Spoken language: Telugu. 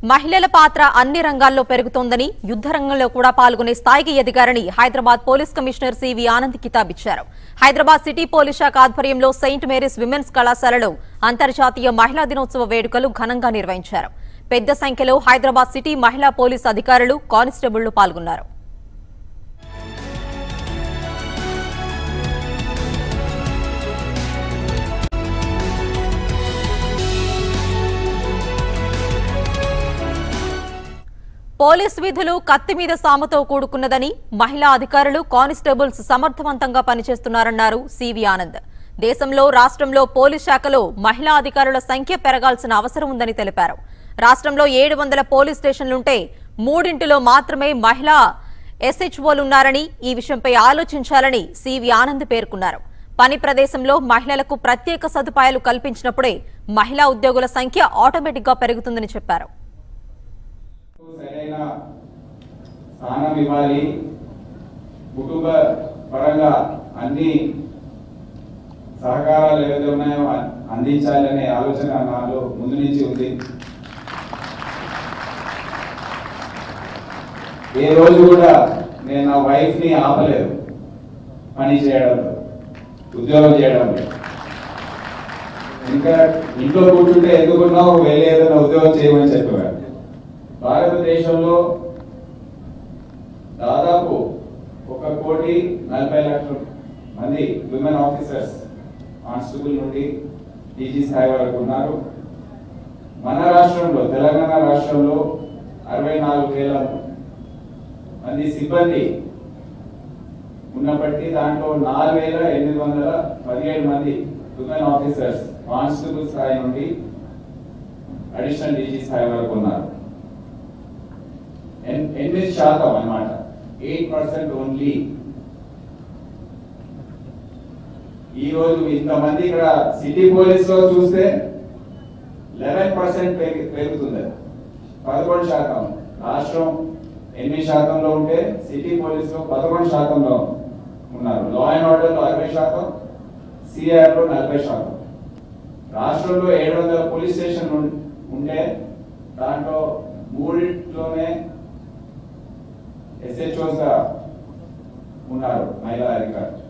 మహిళల పాత్ర అన్ని రంగాల్లో పెరుగుతోందని యుద్ధ రంగంలో కూడా పాల్గొనే స్థాయికి ఎదిగారని Hyderabad police commissioner CV Anand కితాబ్ ఇచ్చారు హైదరాబాద్ సిటీ పోలీస్ శాఖ ఆధ్వర్యంలో సెయింట్ మేరీస్ విమెన్స్ కళాశాలలో అంతర్జాతీయ మహిళా దినోత్సవ వేడుకలు ఘనంగా నిర్వహించారు పెద్ద సంఖ్యలో హైదరాబాద్ సిటీ మహిళా పోలీస్ అధికారులు కానిస్టేబుళ్లు పాల్గొన్నారు పోలీస్ విధులు కత్తి మీద సాముతో కూడుకున్నదని మహిళా అధికారులు కానిస్టేబుల్స్ సమర్థవంతంగా పనిచేస్తున్నారన్నారు సివి ఆనంద్ దేశంలో రాష్ట్రంలో పోలీస్ శాఖలో మహిళా అధికారుల సంఖ్య పెరగాల్సిన అవసరం ఉందని తెలిపారు రాష్ట్రంలో ఏడు వందల పోలీస్ స్టేషన్లుంటే మూడింటిలో మాత్రమే మహిళా ఎస్హెచ్ఓలున్నారని ఈ విషయంపై ఆలోచించాలని సివి ఆనంద్ పేర్కొన్నారు పని ప్రదేశంలో మహిళలకు ప్రత్యేక సదుపాయాలు కల్పించినప్పుడే మహిళా ఉద్యోగుల సంఖ్య ఆటోమేటిక్ గా పెరుగుతుందని చెప్పారు సరైన స్థానం ఇవ్వాలి కుటుంబ పరంగా అన్ని సహకారాలు ఏవైతే ఉన్నాయో అ- అందించాలనే ఆలోచన నాలో ముందు నుంచి ఉంది ఏ రోజు కూడా నేను నా వైఫ్ ని ఆపలేదు పని చేయడంలో ఉద్యోగం చేయడంలో ఇంకా ఇంట్లో కూర్చుంటే ఎందుకున్నావు వెళ్ళి ఏదైనా ఉద్యోగం చేయమని చెప్పేవారు భారతదేశంలో దాదాపు ఒక కోటి నలభై లక్షల మంది విమెన్ ఆఫీసర్స్ కానిస్టేబుల్ నుండి డీజీ స్థాయి వరకు ఉన్నారు మన రాష్ట్రంలో తెలంగాణ రాష్ట్రంలో అరవై నాలుగు వేల మంది సిబ్బంది ఉన్నప్పటికీ దాంట్లో నాలుగు వేల ఎనిమిది వందల పదిహేడు మంది విమెన్ ఆఫీసర్స్ కానిస్టేబుల్ స్థాయి నుండి అడిషనల్ డీజీ స్థాయి వరకు ఉన్నారు ఎన్- ఎనిమిది శాతం అన్నమాట ఎయిట్ పర్సెంట్ ఓన్లీ ఈ రోజు ఇంతమంది ఇక్కడ సిటీ పోలీస్ లో చూస్తే లెవెన్ పర్సెంట్ పెరుగుతుంది పదకొండు శాతం రాష్ట్రం ఎనిమిది శాతంలో ఉంటే సిటీ పోలీస్ లో పదకొండు శాతంలో ఉన్నారు లా అండ్ ఆర్డర్ లో అరవై శాతం సిఆర్ లో నలభై శాతం రాష్ట్రంలో ఏడు వందల పోలీస్ స్టేషన్ ఉంటే దాంట్లో మూడింట్లోనే ఎస్హెచ్ఓస్ గా ఉన్నారు మహిళా అధికారులు